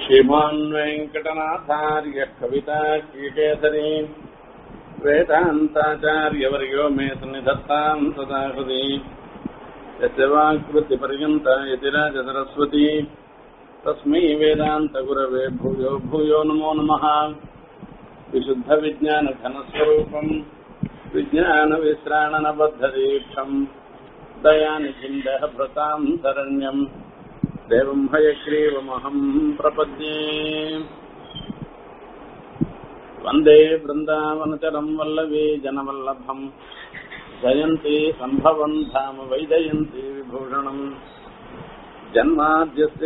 श्रीमान् वेङ्कटनाथार्य कविता कीकेसरी वेदान्ताचार्यवर्यो मे सन्निधत्ताम् सदा हृदि यस्य वाक्कृतिपर्यन्ता यतिराजसरस्वती तस्मै वेदान्तगुरवे भूयो भूयो नमो नमः विशुद्धविज्ञानघनस्वरूपम् विज्ञानविश्राणनबद्धदीक्षम् दयानिधिम् देहभृताम् शरण्यम् देवम् हयग्रीवमहम् प्रपद्ये वन्दे वृन्दावनचरम् वल्लवी जनवल्लभम् जयन्ती सम्भवम् धाम वैजयन्ती विभूषणम् जन्माद्यस्य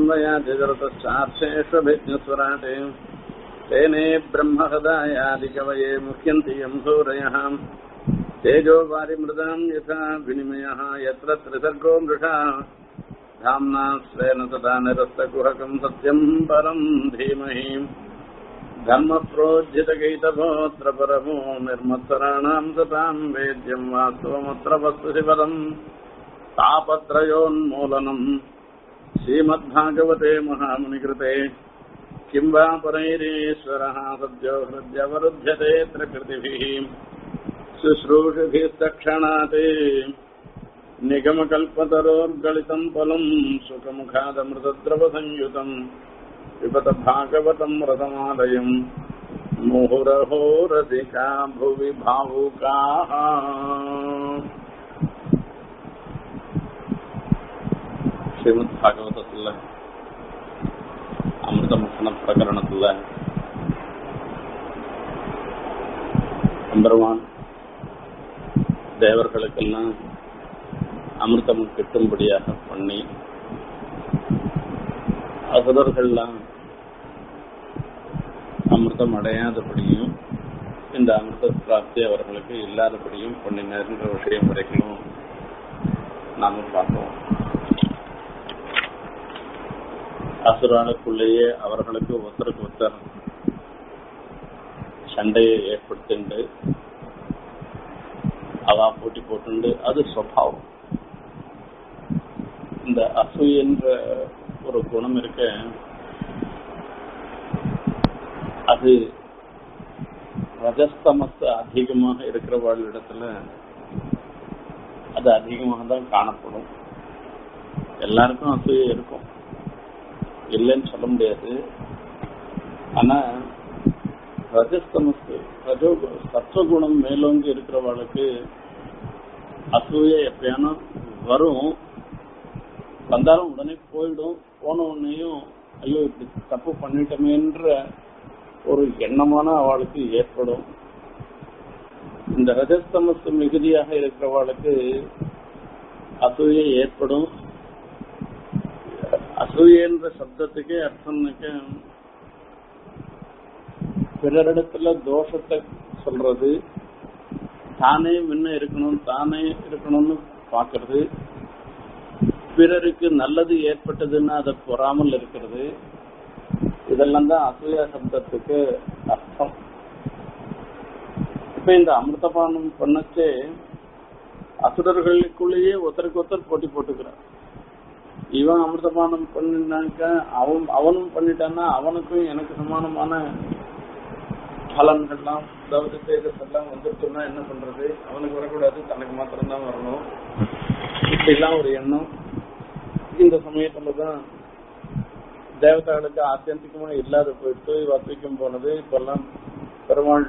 यतोऽन्वयाधिगरतश्चार्थेष्वभिज्ञस्वराटे तेने ब्रह्महृदायादिकवये मुह्यन्ति यम् सूरयः तेजो वारिमृदाम् यथा विनिमयः यत्र त्रिसर्गो मृषा धाम्ना स्वेन तदा निरस्तकुहकम् सत्यम् परम् धीमहि धर्मप्रोज्झितगैतभोऽत्र परमो निर्मत्सराणाम् सताम् वेद्यम् वास्तवमत्र वस्तु शिवदम् तापत्रयोन्मूलनम् श्रीमद्भागवते महामुनिकृते किं वा परैरीश्वरः सद्यो हृद्यवरुध्यते प्रकृतिभिः शुश्रूषुभिस्तक्षणात् निगमकल्पतरोर्गलितम् फलम् सुखमुखादमृतद्रवसंयुतम् पिबत भागवतम् रथमालयम् मुहुरहो रसिका भुवि भावुकाः ஸ்ரீமத் பாகவதத்துல அமிர்த முகன பிரகரணத்துல எம்பெருமான் தேவர்களுக்கெல்லாம் அமிர்தம் கிட்டும்படியாக பண்ணி அசுரர்கள்லாம் அமிர்தம் அடையாதபடியும் இந்த அமிர்த பிராப்தி அவர்களுக்கு இல்லாதபடியும் பண்ணினார்ன்ற விஷயம் வரைக்கும் நாம பார்த்தோம் அசுராளுக்குள்ளேயே அவர்களுக்கு ஒருத்தருக்கு ஒருத்தர் சண்டையை ஏற்படுத்திண்டு அவா போட்டி போட்டுண்டு அது சுவாவம் இந்த அசூயன்ற ஒரு குணம் இருக்க அது ரஜஸ்தமஸ் அதிகமாக இருக்கிறவள் இடத்துல அது அதிகமாக தான் காணப்படும் எல்லாருக்கும் அசூய இருக்கும் இல்லைன்னு சொல்ல முடியாது ஆனா ரஜஸ்தமஸ் ரஜோ சத்வகுணம் மேலோங்கி இருக்கிறவளுக்கு அசூய எப்பயானா வரும் வந்தாலும் உடனே போயிடும் போன உடனேயும் ஐயோ இப்படி தப்பு பண்ணிட்டோமேன்ற ஒரு எண்ணமான அவளுக்கு ஏற்படும் இந்த ரஜஸ்தமஸ் மிகுதியாக இருக்கிறவளுக்கு அசூய ஏற்படும் அசூயன்ற சப்தத்துக்கே அர்த்தம்னாக்க பிறரிடத்துல தோஷத்தை சொல்றது தானே முன்ன இருக்கணும் தானே இருக்கணும்னு பாக்குறது பிறருக்கு நல்லது ஏற்பட்டதுன்னா அதை பொறாமல் இருக்கிறது இதெல்லாம் தான் அசூயா சப்தத்துக்கு அர்த்தம் இப்ப இந்த அமிர்தபானம் பண்ணச்சே அசுரர்களுக்குள்ளேயே ஒருத்தருக்கு ஒருத்தர் போட்டி போட்டுக்கிறார் இவன் அமிர்தபானம் பண்ணினாக்க அவன் அவனும் பண்ணிட்டான்னா அவனுக்கும் எனக்கு சமானமான பலன்கள்லாம் அதாவது தேஜஸெல்லாம் வந்துருச்சுன்னா என்ன பண்றது அவனுக்கு வரக்கூடாது தனக்கு மாத்திரம்தான் வரணும் இப்படிலாம் ஒரு எண்ணம் இந்த சமயத்துலதான் தேவதாளுக்கு ஆத்தியந்திகமா இல்லாத போயிட்டு வர்த்திக்கும் போனது இப்பெல்லாம் பெருமாள்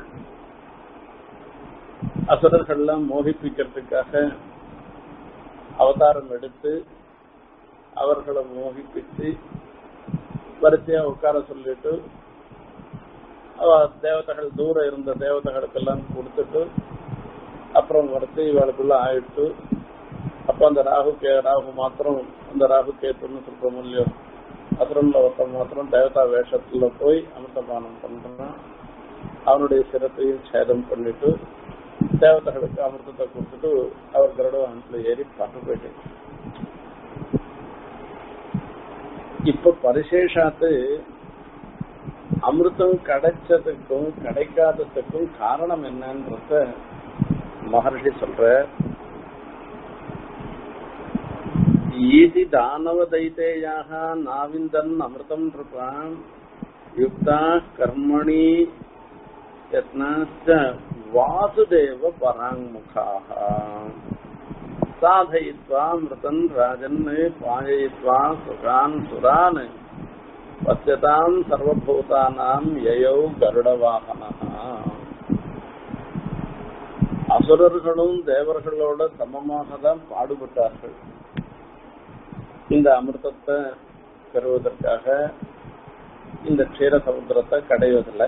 அசுரர்கள்லாம் மோகிப்பிக்கிறதுக்காக அவதாரம் எடுத்து அவர்களை மோகிப்பிச்சு வரிசையா உட்கார சொல்லிட்டு தேவதைகள் தூரம் இருந்த தேவதைகளுக்கெல்லாம் கொடுத்துட்டு அப்புறம் வரிசை இவளுக்குள்ள ஆயிட்டு அப்ப அந்த ராகு கே ராகு மாத்திரம் அந்த ராகு கேத்துன்னு சொல்றோம் இல்லையோ அசுரன்ல ஒருத்தன் மாத்திரம் தேவதா வேஷத்துல போய் அமிர்தபானம் பண்றான் அவனுடைய சிரத்தையும் சேதம் பண்ணிட்டு தேவதைகளுக்கு அமிர்தத்தை கொடுத்துட்டு அவர் கருட வாகனத்துல ஏறி பார்க்க போயிட்டு இப்ப பரிசேஷாத்து அமிர்தம் கிடைச்சதுக்கும் கிடைக்காததுக்கும் காரணம் என்னன்றத மகர்ஷி சொல்ற ஈதி தானவதைத்தேயாக நாவிந்தன் அமிர்தம் நிருபாம் யுக்தா கர்மணி யத்னாச்ச வாசுதேவ பராங்முகாக சாதயித்வா மிருதன் ராஜன் பாயயித்வா சுகான் சுரான் பசியதாம் சர்வபூதானாம் யயௌ கருடவாகனா அசுரர்களும் தேவர்களோட சமமாக தான் பாடுபட்டார்கள் இந்த அமிர்தத்தை பெறுவதற்காக இந்த க்ஷீர சமுத்திரத்தை கடைவதில்லை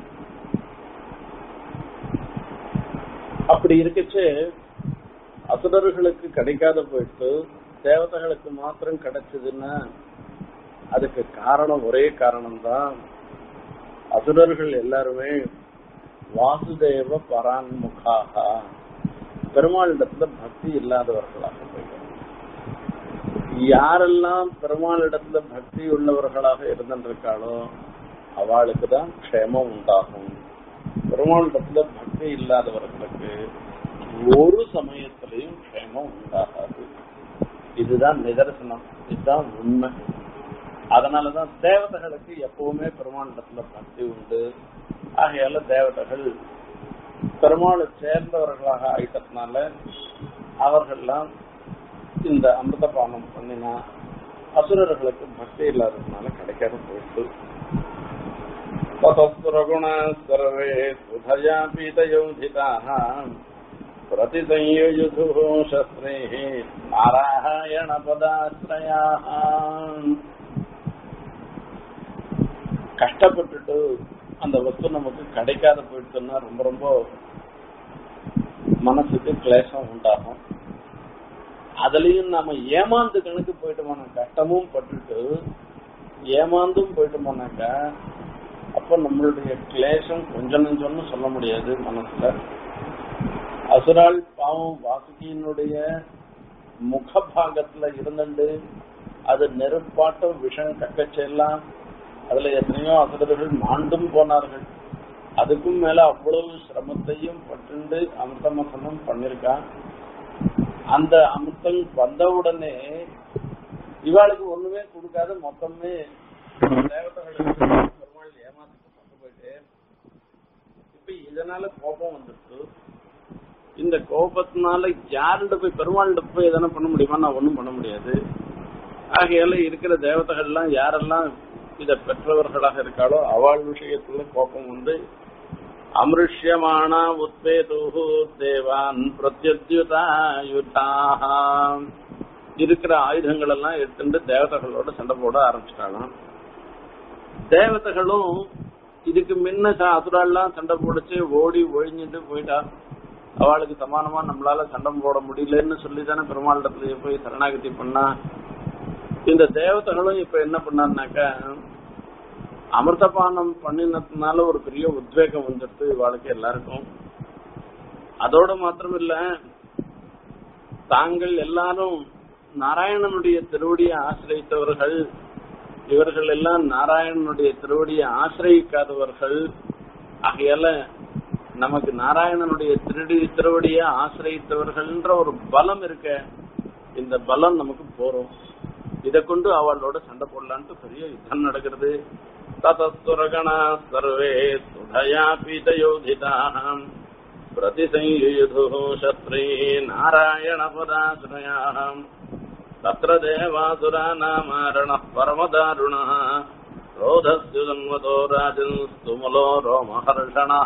அப்படி இருக்கச்சு அசுரர்களுக்கு கிடைக்காத போயிட்டு தேவதைகளுக்கு மாத்திரம் கிடைச்சதுன்னா அதுக்கு காரணம் ஒரே காரணம் தான் அசுரர்கள் எல்லாருமே வாசுதேவ பரான்முகாக பெருமாளிடத்துல பக்தி இல்லாதவர்களாக போயிட்டாங்க யாரெல்லாம் பெருமாளிடத்துல பக்தி உள்ளவர்களாக இருந்திருக்காளோ அவளுக்கு தான் க்ஷேமம் உண்டாகும் பெருமாளிடத்துல பக்தி இல்லாதவர்களுக்கு ஒரு சமயத்திலையும் க்ஷேமம் உண்டாகாது இதுதான் நிதர்சனம் இதுதான் உண்மை அதனாலதான் தேவதைகளுக்கு எப்பவுமே பெருமாளிடத்துல பக்தி உண்டு ஆகையால தேவதைகள் பெருமாளை சேர்ந்தவர்களாக ஆயிட்டதுனால அவர்கள்லாம் இந்த அமிர்த பானம் பண்ணினா அசுரர்களுக்கு பக்தி இல்லாததுனால கிடைக்காத போயிட்டு ததஸ்துரகுண சர்வே சுதயா பீதயோதிதாக பிரதிசंयुयुधु शस्त्रैः நாராயணபதாசிரயாக கஷ்டப்பட்டுட்டு அந்த வஸ்து நமக்கு கிடைக்காத போயிடுச்சுன்னா ரொம்ப ரொம்ப மனசுக்கு கிளேசம் உண்டாகும் அதுலயும் நாம ஏமாந்து கணக்கு போயிட்டோம்னா கஷ்டமும் பட்டுட்டு ஏமாந்தும் போயிட்டோம்னாக்கா அப்ப நம்மளுடைய கிளேசம் கொஞ்சம் நெஞ்சம்னு சொல்ல முடியாது மனசுல அசுரால் பாவம் வாசுகியினுடைய முகபாகத்துல இருந்துண்டு அது நெருப்பாட்டம் விஷம் கக்கச்செல்லாம் அதுல எத்தனையோ அசுரர்கள் மாண்டும் போனார்கள் அதுக்கும் மேல அவ்வளவு சிரமத்தையும் பட்டுண்டு அமிர்தமசனம் பண்ணிருக்கான் அந்த அமிர்தம் வந்தவுடனே இவாளுக்கு ஒண்ணுமே கொடுக்காத மொத்தமே தேவதைகளுக்கு பெருமாள் ஏமாத்துக்கு கொண்டு போயிட்டு இப்ப இதனால கோபம் வந்துட்டு இந்த கோபத்தினால யாருகிட்ட போய் பெருமாள்கிட்ட போய் எதனா பண்ண முடியுமா நான் ஒண்ணும் பண்ண முடியாது ஆகையால இருக்கிற தேவதைகள்லாம் யாரெல்லாம் இத பெற்றவர்களாக இருக்காளோ அவள் விஷயத்துல கோபம் வந்து அமிருஷ்யமான உத்வேது தேவான் பிரத்யுதாயுதாக இருக்கிற ஆயுதங்கள் எல்லாம் எடுத்துட்டு தேவதைகளோட சண்டை போட ஆரம்பிச்சிட்டாலாம் தேவதைகளும் இதுக்கு முன்ன அசுராலாம் சண்டை போடுச்சு ஓடி ஒழிஞ்சிட்டு போயிட்டா அவளுக்கு சமானமா நம்மளால சண்டை போட முடியலன்னு சொல்லி தானே பெருமாளிடத்துல போய் சரணாகதி பண்ணா இந்த தேவதைகளும் இப்ப என்ன பண்ணாருனாக்கா அமிர்தபானம் பண்ணினதுனால ஒரு பெரிய உத்வேகம் வந்துடுது இவாளுக்கு எல்லாருக்கும் அதோட மாத்திரம் இல்ல தாங்கள் எல்லாரும் நாராயணனுடைய திருவடியை ஆசிரியத்தவர்கள் இவர்கள் எல்லாம் நாராயணனுடைய திருவடியை ஆசிரியிக்காதவர்கள் ஆகையால நமக்கு நாராயணனுடைய திருடி திருவடியை ஆசிரியத்தவர்கள்ன்ற ஒரு பலம் இருக்க இந்த பலம் நமக்கு போறோம் இதை கொண்டு அவளோட சண்டை போடலான்ட்டு பெரிய யுத்தம் நடக்கிறது ததஸ்துரகணா சர்வே சுதயா பீதயோதிதாம் பிரதிசंयुयुधु शस्त्रे नारायणपदाश्रयाः तत्र देवासुरानामारणः परमदारुणः ரோதஸ்யுதன்வதோ ராஜன் ஸ்துமலோ ரோமஹர்ஷணः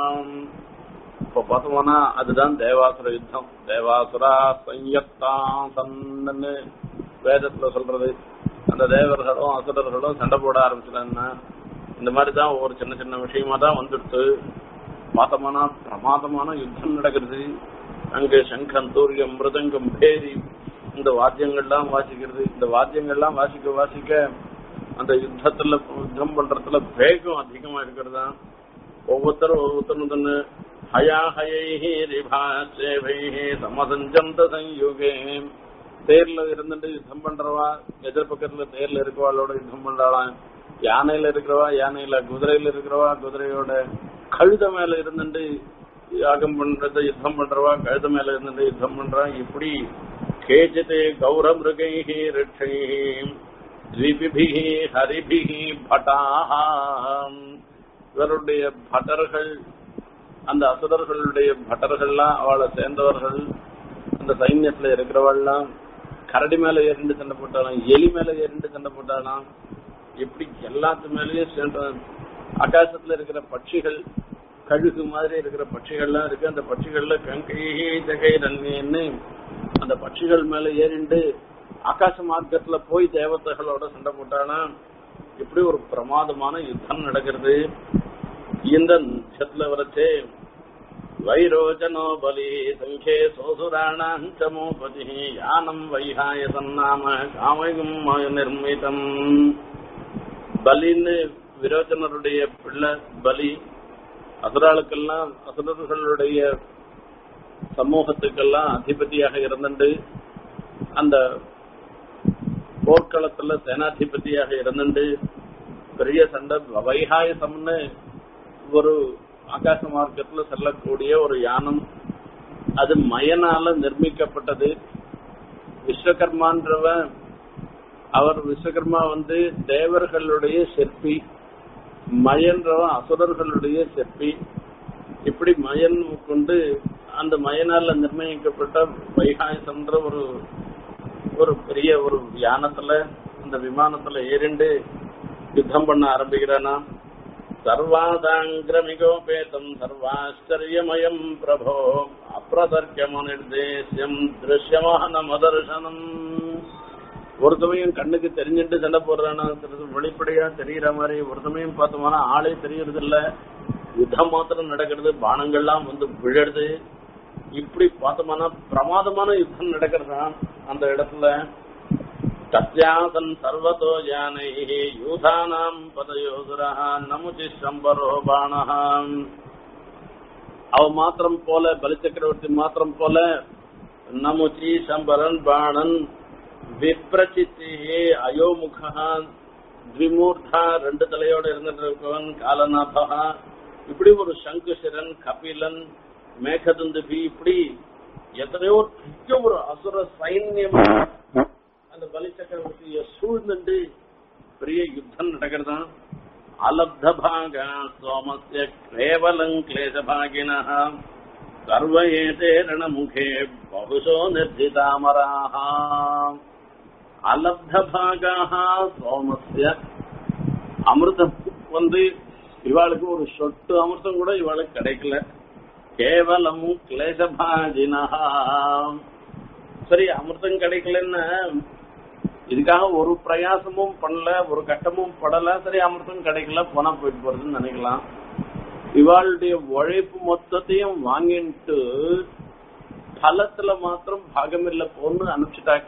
இப்ப பார்த்தோம்னா அதுதான் தேவாசுர யுத்தம் தேவாசுரா சையத்தான் சன்னு வேதத்துல சொல்றது அந்த தேவர்களும் அசுரர்களும் சண்டை போட ஆரம்பிச்சிட்டாங்கன்னா இந்த மாதிரி தான் ஒரு சின்ன சின்ன விஷயமா தான் வந்துடுத்து பார்த்தோம்னா பிரமாதமான யுத்தம் நடக்கிறது அங்க சங்கம் தூரியம் மிருதங்கம் பேரி இந்த வாத்தியங்கள்லாம் வாசிக்கிறது இந்த வாத்தியங்கள்லாம் வாசிக்க வாசிக்க அந்த யுத்தத்துல யுத்தம் பண்றதுல வேகம் அதிகமா இருக்கிறதா ஒவ்வொருத்தரும் ஒவ்வொருத்தரும் தன்னு ஹயா ஹயை ரிபாசேவை சமசஞ்சந்த சயுகே தேர்ல இருந்துட்டு யுத்தம் பண்றவா எதிர்பக்கத்துல தேர்ல இருக்கவாளோட யுத்தம் பண்றாளாம் யானையில இருக்கிறவா யானையில குதிரையில இருக்கிறவா குதிரையோட கழுத மேல இருந்துட்டு யாகம் பண்றது யுத்தம் பண்றவா கழுத மேல இருந்துட்டு யுத்தம் பண்றா இப்படி கேச்சித் கௌரமிருகைः ரிட்சைः த்விபிபிः ஹரிபிः பட்டாः இவருடைய பட்டர்கள் அந்த அசுரர்களுடைய பட்டர்கள்லாம் அவளை சேர்ந்தவர்கள் அந்த சைன்யத்துல இருக்கிறவள்லாம் கரடி மேல ஏறிண்டு சண்டை போட்டாலாம் எலி மேல ஏறிண்டு சண்டை போட்டாலாம் இப்படி எல்லாத்து மேலயும் சேர்ந்த ஆகாசத்துல இருக்கிற பட்சிகள் கழுகு மாதிரி இருக்கிற பட்சிகள்லாம் இருக்கு அந்த பட்சிகள்ல கங்கை ஜகை ரன்னின்னு அந்த பட்சிகள் மேல ஏறிண்டு ஆகாச மார்க்கத்துல போய் தேவதைகளோட சண்டை போட்டானா இப்படி ஒரு பிரமாதமான யுத்தம் நடக்கிறது இந்த நட்சத்திர வரச்சே வைரோஜனோ பலி சங்கே சோசுராணாம் சமோபதி யானம் வைஹாய தன்னாம காமகம் நிர்மிதம் பலின்னு விரோச்சனருடைய பிள்ளை பலி அசுராளுக்கெல்லாம் அசுரர்களுடைய சமூகத்துக்கெல்லாம் அதிபதியாக இருந்துண்டு அந்த போர்க்களத்துல சேனாதிபதியாக இருந்துண்டு பெரிய சண்டை வைகாயசம்னு ஒரு ஆகாச மார்க்கத்துல செல்லக்கூடிய ஒரு யானம் அது மயனால நிர்மிக்கப்பட்டது விஸ்வகர்மான்றவன் அவர் விஸ்வகர்மா வந்து தேவர்களுடைய சிற்பி மயன்றவன் அசுரர்களுடைய சிற்பி இப்படி மயன் கொண்டு அந்த மயனால நிர்ணயிக்கப்பட்ட வைகாயசம்ன்ற ஒரு ஒரு பெரிய ஒரு யானத்துல அந்த விமானத்துல ஏறிண்டு யுத்தம் பண்ண ஆரம்பிக்கிறானா சர்வாதாங்கிரமிகோபேதம் சர்வாச்சரியமயம் பிரபோ அப்பிரதர்க்கமனிர்தேசியம் திருஷ்யமான மதர்சனம் ஒரு சமயம் கண்ணுக்கு தெரிஞ்சுட்டு சண்டை போடுறானா வெளிப்படையா தெரியற மாதிரி ஒரு சமயம் பார்த்தோம்னா ஆளே தெரியறது இல்ல யுத்தம் மாத்திரம் நடக்கிறது பானங்கள்லாம் வந்து விழறது இப்படி பார்த்தோம்னா பிரமாதமான யுத்தம் நடக்கிறதா அந்த இடத்துல தத்யாசன் சர்வதோ யானை யூதானாம் பதயோசுரா நமுச்சி சம்பரோ பானஹாம் அவ மாத்திரம் போல பலிச்சக்கரவர்த்தி மாத்திரம் போல நமுச்சி சம்பரன் பாணன் விப்ரச்சித்தி அயோமுகா த்விமூர்த்தா ரெண்டு தலையோட இருந்துட்டு இருக்கவன் காலநாபகா இப்படி ஒரு சங்குசிரன் கபிலன் மேகதுந்துபி இப்படி எத்தனையோ பெரிய ஒரு அசுர சைன்யம் அந்த பலி சக்கரவர்த்திய சூழ்ந்துண்டு பெரிய யுத்தம் நடக்கிறதான் அலப்த பாகா சோமஸ்ய கேவலம் கிளேச பாகினா சர்வ ஏதே ரணமுகே பகுசோ நிர்ஜிதாமராக அலப்த பாகாக சோமஸ்ய அமிர்தம் வந்து இவாளுக்கு ஒரு சொட்டு அமிர்தம் கூட இவாளுக்கு கிடைக்கல கேவலம் கிளேசபாஜினா சரி அமிர்தம் கிடைக்கலன்னு இதுக்காக ஒரு பிரயாசமும் பண்ணல ஒரு கட்டமும் படல சரி அமிர்தம் கிடைக்கல போனா போயிட்டு போறதுன்னு நினைக்கலாம் இவாளுடைய உழைப்பு மொத்தத்தையும் வாங்கிட்டு பலத்துல மாத்திரம் பாகமில்ல போன்னு அனுப்பிச்சுட்டாக்க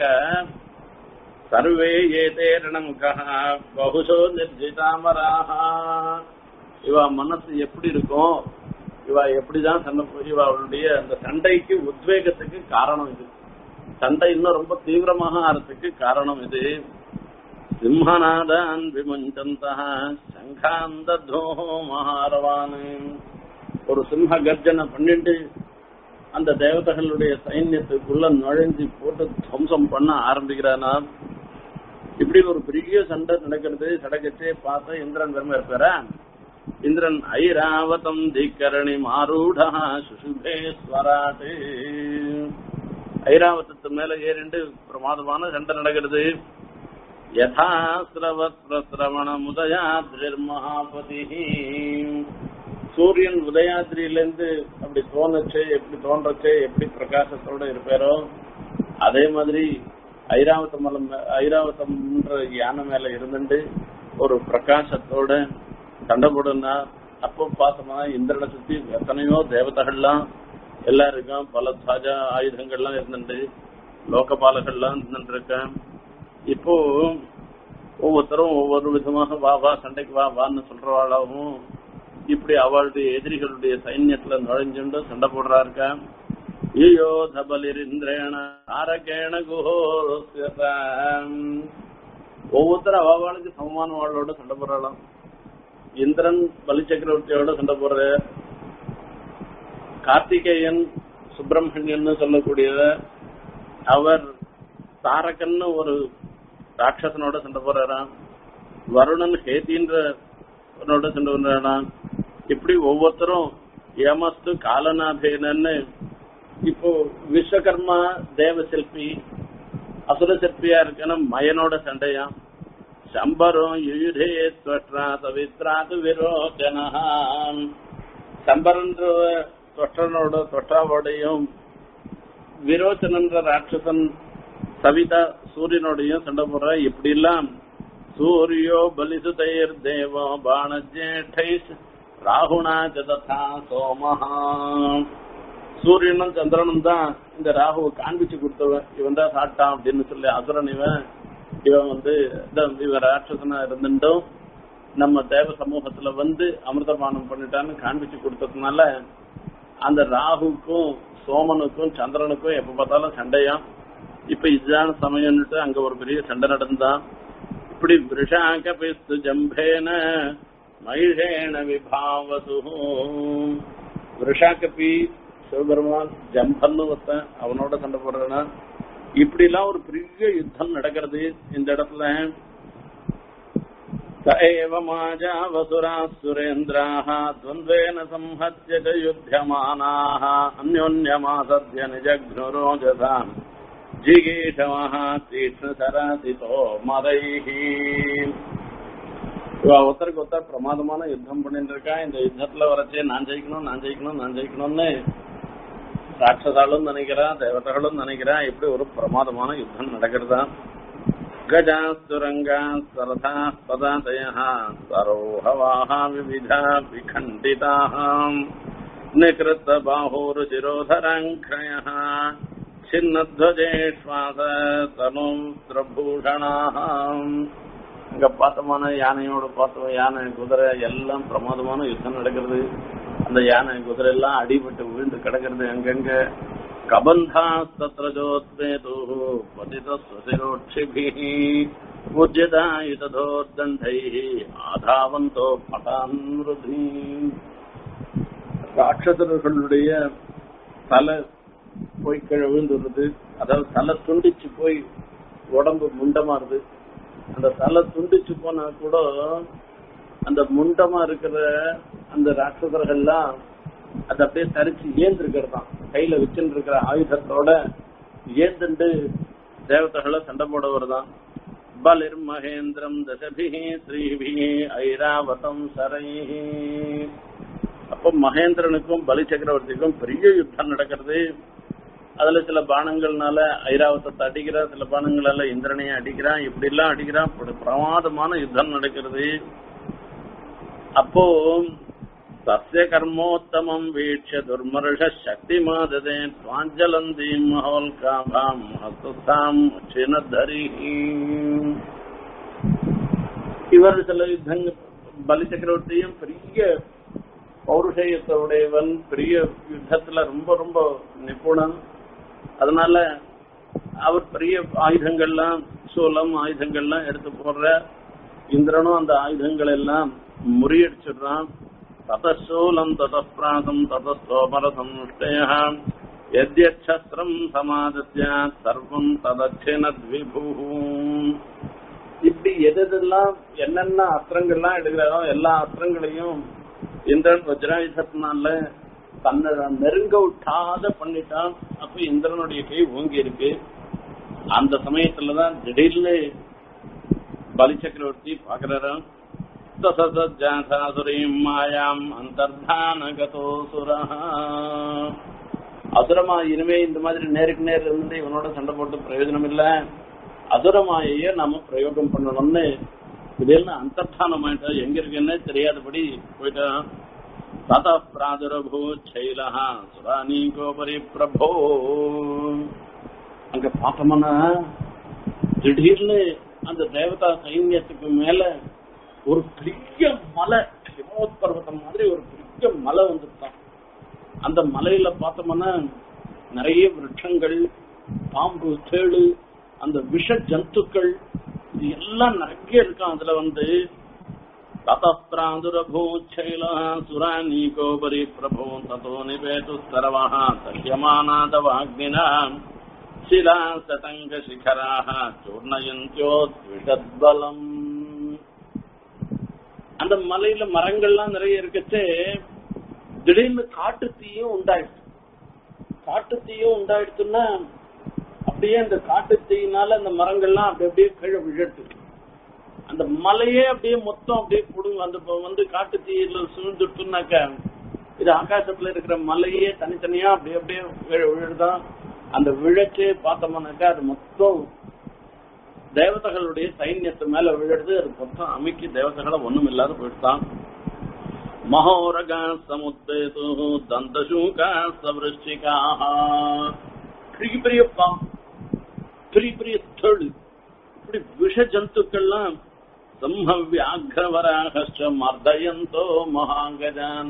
சர்வே ஏதே ரணமுகா பகுசோ நிர்ஜிதாமராக இவ மனசு எப்படி இருக்கும் இவ எப்படிதான் சண்டை போ- இவ அவளுடைய அந்த சண்டைக்கு உத்வேகத்துக்கு காரணம் இது சண்டை இன்னும் ரொம்ப தீவிரமாக ஆறதுக்கு காரணம் இது சிம்மநாதான் விமுஞ்சந்தா சங்காந்தோ மகாரவான் ஒரு சிம்ம கர்ஜனை பண்ணிட்டு அந்த தேவதைகளுடைய சைன்யத்துக்குள்ள நுழைஞ்சு போட்டு துவம்சம் பண்ண ஆரம்பிக்கிறானா இப்படி ஒரு பெரிய சண்டை நடக்கிறது சடகச்சே பார்த்த இந்திரன் பெருமை இருப்பாரா இந்திரன் ஐராவதம் திக்கரணி மாரூடா சுசுபே ஸ்வராட்டு ஐராவதத்து மேல ஏறிண்டு பிரமாதமான சண்டை நடக்கிறது யதா ஸ்ரவத் பிரசிரவண முதயாத்ரிர் மகாபதி சூரியன் உதயாத்திரியிலேருந்து அப்படி தோணுச்சு எப்படி தோன்றச்சு எப்படி பிரகாசத்தோட இருப்பாரோ அதே மாதிரி ஐராவத மலம் மே- ஐராவதம்ன்ற யானை மேல இருந்துட்டு ஒரு பிரகாசத்தோட சண்டை போடுனா அப்போ பார்த்தோம்னா இந்திரனை சுத்தி எத்தனையோ தேவதைகள்லாம் எல்லாருக்கும் பல சஜ ஆயுதங்கள்லாம் இருந்துட்டு லோகபாலகள்லாம் இருந்துட்டு இருக்கேன் இப்போ ஒவ்வொருத்தரும் ஒவ்வொரு விதமாக வா வா சண்டைக்கு வா வான்னு சொல்றவாளாவும் இப்படி அவளுடைய எதிரிகளுடைய சைன்யத்துல நுழைஞ்சுண்டு சண்டை போடுறா இருக்கா ஐயோ தபலிரிந்திரேண ஆரகேண குஹோஸ்யதாம் ஒவ்வொருத்தரும் அவளுக்கு சமமான வாழோட சண்டை போடுறாளாம் இந்திரன் பலி சக்கரவர்த்தியோட சண்டை போடுற கார்த்திகேயன் சுப்பிரமணியன் சொல்லக்கூடியவர் அவர் தாரகன்னு ஒரு ராட்சசனோட சண்டை போறாராம் வருணன் ஹேத்தின்றனோட சண்டை போறாராம் இப்படி ஒவ்வொருத்தரும் ஏமஸ்து காலநாதேனன்னு இப்போ விஸ்வகர்மா தேவ சிற்பி அசுர சிற்பியா இருக்கணும் மயனோட சண்டையா சம்பரம் யுயுதே ஸ்வட்ரா தவித்ராது விரோச்சனா சம்பரன்ற தொற்றனோட தொற்றாவோடையும் விரோச்சனன்ற ராட்சசன் சவிதா சூரியனோடையும் சண்டை போடுற இப்படி எல்லாம் சூரியோ பலிசுதைர் தேவோ பாணஜேட்டை ராகுணா ததா சோமஹா சூரியனும் சந்திரனும் தான் இந்த ராகுவை காண்பிச்சு கொடுத்தவன் இவன் தான் சாப்பிட்டான் அப்படின்னு சொல்லி அசுரன் இவன் இவன் வந்து இதான் இவன் ராட்சசனா இருந்துட்டும் நம்ம தேவ சமூகத்துல வந்து அமிர்தபானம் பண்ணிட்டான்னு காண்பிச்சு கொடுத்ததுனால அந்த ராகுக்கும் சோமனுக்கும் சந்திரனுக்கும் எப்ப பார்த்தாலும் சண்டையாம் இப்ப இதுதான் சமயம்னுட்டு அங்க ஒரு பெரிய சண்டை நடந்தான் இப்படி விஷாக பிஸ்து ஜம்பேன மகிழேன விபாவது விஷாக்கபி சிவபெருமான் ஜம்பன்னு ஒருத்தன் அவனோட சண்டை போடுறானா இப்படி எல்லாம் ஒரு பெரிய யுத்தம் நடக்கிறது இந்த இடத்துல स एव माजावसुराः सुरेन्द्राः द्वन्द्वेन संहत्य च युध्यमानाः अन्योन्यमासद्य निजघ्नुरोजसाम् जिगीषवः तीक्ष्णसरासितो मदैः இவ ஒருத்தருக்கு ஒருத்தர் பிரமாதமான யுத்தம் பண்ணிட்டு இருக்கா இந்த யுத்தத்துல வரச்சே நான் ஜெயிக்கணும் நான் ஜெயிக்கணும் நான் ஜெயிக்கணும்னு ராட்சசாலும் நினைக்கிறா தேவதைகளும் நினைக்கிறா இப்படி ஒரு பிரமாதமான யுத்தம் நடக்கிறதா गजास्तुरङ्गा सरथाः पदातयः सरोहवाः विविधा विखण्डिताः निकृतबाहुरुचिरोधराङ्क्रयः छिन्नध्वजेष्वास तनुत्रभूषणाः அங்க பார்த்தமான யானையோட பார்த்தோம் யானை குதிரை எல்லாம் பிரமாதமான யுத்தம் நடக்கிறது அந்த யானை குதிரை எல்லாம் அடிபட்டு விழுந்து கிடக்கிறது அங்கங்க कबन्धास्तत्रजोत्पेतुः पतितस्वशिरोक्षिभिः पूज्यतायुतधोर्दण्डैः ஆதாவந்தோ பட்டான்ருதி ராட்சசர்களுடைய தலை போய் கீழே விழுந்துடுறது அதாவது தலை துண்டிச்சு போய் உடம்பு முண்டமாறுது அந்த தலை துண்டிச்சு போனா கூட அந்த முண்டமா இருக்கிற அந்த ராட்சசர்கள்லாம் அது அப்படியே தரிச்சு ஏந்திருக்கிறதான் கையில வச்சுட்டு இருக்கிற ஆயுதத்தோட ஏந்துண்டு தேவதைகளை சண்டை போட வருதான் பலிர் மகேந்திரம் தசபிஹி ஸ்ரீபிஹி ஐராவதம் சரைஹி அப்போ மகேந்திரனுக்கும் பலி சக்கரவர்த்திக்கும் பெரிய யுத்தம் நடக்கிறது அதுல சில பானங்கள்னால ஐராவதத்தை அடிக்கிறான் சில பானங்களால இந்திரனையும் அடிக்கிறான் இப்படி எல்லாம் அடிக்கிறான் பிரமாதமான யுத்தம் நடக்கிறது அப்போ तस्य कर्मोत्तमम् वीक्ष्य दुर्मर्षः शक्तिमाददे त्वाञ्जलन्तीम् महोल्काभाम् हस्तस्थाम् छिनद्धरिः இவர் சில யுத்தங்கள் பலி சக்கரவர்த்தியும் பெரிய பௌருஷயத்தோடையவன் பெரிய யுத்தத்துல ரொம்ப ரொம்ப நிபுணன் அதனால அவர் பெரிய ஆயுதங்கள்லாம் சூலம் ஆயுதங்கள்லாம் எடுத்து போடுற இந்திரனும் அந்த ஆயுதங்கள் எல்லாம் முறியடிச்சிடுறான் ततशूलम् ततः प्रातम् ततस्तोपरसंष्टयः यद्यच्छस्त्रम् समादस्यात् सर्वम् तदच्छिनद्विभुः இப்படி எதெல்லாம் என்னென்ன அஸ்திரங்கள்லாம் எடுக்கிறாரோ எல்லா அஸ்திரங்களையும் இந்திரன் வஜ்ராயுதத்தினால தன்னை நெருங்க விட்டாத பண்ணிட்டான் அப்ப இந்திரனுடைய கை ஓங்கி இருக்கு அந்த சமயத்துலதான் திடீர்னு பலி சக்கரவர்த்தி பாக்குறாராம் சசஜாசாசுரீம் மாயாம் அந்தர்தானகதோ சுரஹ அசுரமா இனிமே இந்த மாதிரி நேருக்கு நேர் இருந்து இவனோட சண்டை போட்டு பிரயோஜனம் இல்ல அசுரமாயையே நாம பிரயோகம் பண்ணணும்னு திடீர்னு அந்தர்தானம் ஆயிட்டா எங்க இருக்குன்னு தெரியாதபடி போயிட்டான் தத பிராதுரபூ சைலஹா சுரானீகோபரி பிரபோ அங்க பார்த்தோம்னா திடீர்னு அந்த தேவதா சைன்யத்துக்கு மேல ஒரு பெரிய மலை ஹிமோத் பர்வதம் மாதிரி ஒரு பெரிய மலை வந்துட்டான் அந்த மலையில பார்த்தோம்னா நிறைய விருட்சங்கள் பாம்பு தேளு அந்த விஷ ஜந்துக்கள் இது எல்லாம் நிறைய இருக்கான் அதுல வந்து ததஸ்திராதுரபூச்சைல சுரானீகோபரி பிரபோ ததோ நிவேது சரவஹ தஹ்யமானாதவாக்னினா शिला सतङ्गशिखराः चूर्णयन्त्योद्विषद्बलम् அந்த மலையில மரங்கள்லாம் நிறைய இருக்கச்சே திடீர்னு காட்டு தீயும் உண்டாயிடுச்சு காட்டு தீயும் உண்டாயிடுச்சுன்னா அப்படியே அந்த காட்டு தீயினால அந்த மரங்கள்லாம் அப்படி அப்படியே கீழே விழட்டு அந்த மலையே அப்படியே மொத்தம் அப்படியே புடுங்க அந்த இப்ப வந்து காட்டு தீயில சூழ்ந்துட்டுனாக்க இது ஆகாசத்துல இருக்கிற மலையே தனித்தனியா அப்படியே அப்படியே விழ- விழுதான் அந்த விழச்சே பார்த்தோம்னாக்கா அது மொத்தம் தேவதைகளுடைய சைன்யத்து மேல விழுது அது மொத்தம் அமைக்கி தேவதைகளை ஒண்ணும் இல்லாத போயிட்டான் மகோரகா சமுத்தேது தந்தசூகா சவருஷ்டிகா பெரிய பெரிய பாம் பெரிய பெரிய தொழு இப்படி விஷ ஜந்துக்கள்லாம் சம்ஹவ்யாக்ரவராகச்ச மர்தயந்தோ மகாங்கஜான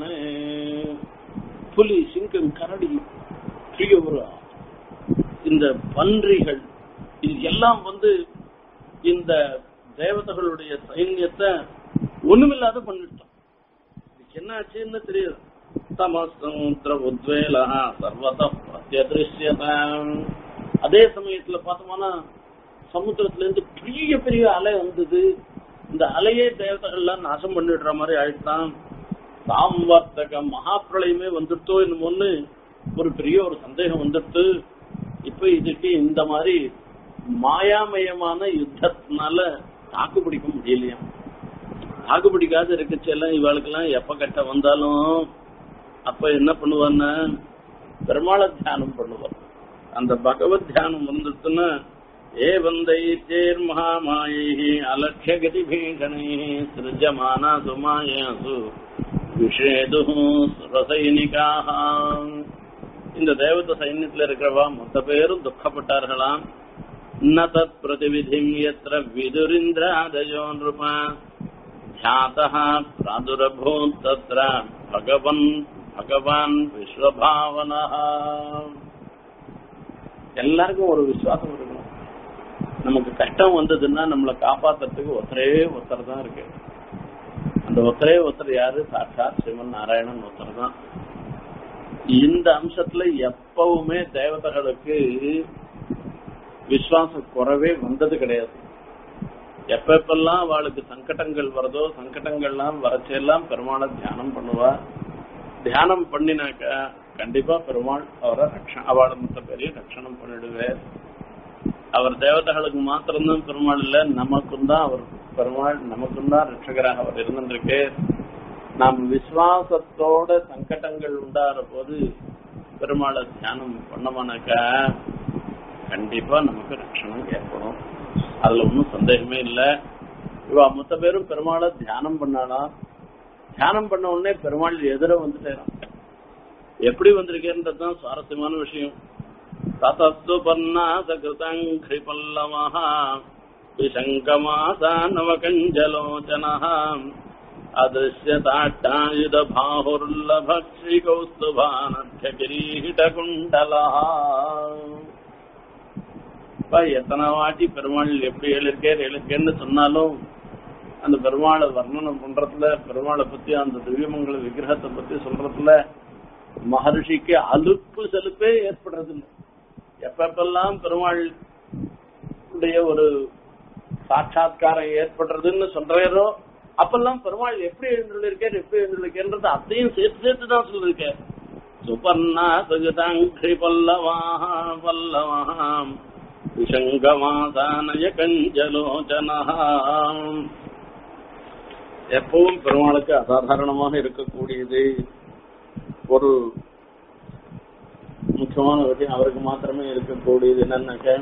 புலி சிங்கம் கரடி பெரிய ஒரு இந்த பன்றிகள் இது எல்லாம் வந்து இந்த தேவதைகளுடைய சைன்யத்தை ஒண்ணுமில்லாத பண்ணிட்டோம் இதுக்கு என்ன ஆச்சுன்னு தெரியாது தமசமுத்திர உத்வேலா சர்வத பிரத்யதிருஷ்யதாம் அதே சமயத்துல பார்த்தோம்னா சமுத்திரத்துல இருந்து பெரிய பெரிய அலை வந்தது இந்த அலையே தேவதைகள்லாம் நாசம் பண்ணிடுற மாதிரி ஆயிட்டான் சாம்வர்த்தக மகாப்பிரளயமே வந்துட்டோ என்னமோன்னு ஒரு பெரிய ஒரு சந்தேகம் வந்துட்டு இப்ப இதுக்கு இந்த மாதிரி மாயாமயமான யுத்தத்தினால தாக்கு பிடிக்க முடியலையா தாக்கு பிடிக்காத இருக்கச்செல்லாம் இவாளுக்கெல்லாம் எப்ப கட்ட வந்தாலும் அப்ப என்ன பண்ணுவான்னா பெருமாள தியானம் பண்ணுவார் அந்த பகவத் தியானம் வந்துட்டுன்னா ஏ வந்தை சேர் மகாமாயை அலட்சிய கதி பீஷணை சிருஜமானா சுமாயாசு விஷேது ரசைனிகாக இந்த தேவத சைன்யத்துல இருக்கிறவா மொத்த பேரும் துக்கப்பட்டார்களாம் ந தத் பிரதிவிதிம் எத்திர விதுரிந்திராதயோ நிருப ध्यातः प्रादुरभूत् तत्र भगवन् भगवान् விஸ்வபாவனः எல்லாருக்கும் ஒரு விசுவாசம் இருக்கணும் நமக்கு கஷ்டம் வந்ததுன்னா நம்மளை காப்பாத்துறதுக்கு ஒருத்தரே ஒருத்தர் தான் இருக்கு அந்த ஒருத்தரே ஒருத்தர் யாரு சாட்சாத் சிவன் நாராயணன் ஒருத்தர் தான் இந்த அம்சத்துல எப்பவுமே தேவதைகளுக்கு விசுவாசம் குறவே வந்தது கிடையாது எப்ப எப்பெல்லாம் அவளுக்கு சங்கடங்கள் வருதோ சங்கடங்கள்லாம் வரச்செல்லாம் பெருமாளை தியானம் பண்ணுவா தியானம் பண்ணினாக்க கண்டிப்பா பெருமாள் அவரை ரக்ஷ அவளை மொத்த பேரையும் ரட்சணம் பண்ணிடுவார் அவர் தேவதைகளுக்கு மாத்திரம்தான் பெருமாள் இல்ல நமக்கும் தான் அவர் பெருமாள் நமக்கும் தான் ரட்சகராக அவர் இருந்திருக்கு நாம் விசுவாசத்தோட சங்கடங்கள் உண்டாகிற போது பெருமாளை தியானம் பண்ணோம்னாக்கா கண்டிப்பா நமக்கு ரட்சணம் ஏற்படும் அதுல ஒன்றும் சந்தேகமே இல்ல இவ மொத்த பேரும் பெருமாளை தியானம் பண்ணாலாம் தியானம் பண்ண உடனே பெருமாள் எதிர வந்துட்டேறான் எப்படி வந்திருக்கேன்றதுதான் சுவாரஸ்யமான விஷயம் ததஸ்து பன்னாசகிருதங்கி பல்லவஹா விசங்கமாசா நவகஞ்சலோச்சனः அதృశ్యతాట్టాయుధ బాహుర్లభక్షి కౌస్తుభానధ్య కిరీట இப்ப எத்தனை வாட்டி பெருமாள் எப்படி எழுக்கேர் எழுக்கேன்னு சொன்னாலும் அந்த பெருமாளை வர்ணனம் பண்றதுல பெருமாளை பத்தி அந்த திவ்யமங்கல விக்கிரகத்தை பத்தி சொல்றதுல மகர்ஷிக்கு அலுப்பு செலுப்பே ஏற்படுறது இல்லை எப்பப்பெல்லாம் பெருமாள் உடைய ஒரு சாட்சா்காரம் ஏற்படுறதுன்னு சொல்றாரோ அப்பெல்லாம் பெருமாள் எப்படி எழுந்துள்ளிருக்கார் எப்படி எழுந்துள்ளிருக்கேன்றது அத்தையும் சேர்த்து சேர்த்து தான் சொல்லிருக்கார் சுபர்ணா சகுதாங்கி பல்லவா பல்லவாம் விஷங்கமாதானய கஞ்சலோச்சனா எப்பவும் பெருமாளுக்கு அசாதாரணமாக இருக்கக்கூடியது ஒரு முக்கியமான விஷயம் அவருக்கு மாத்திரமே இருக்கக்கூடியது என்னன்னாக்க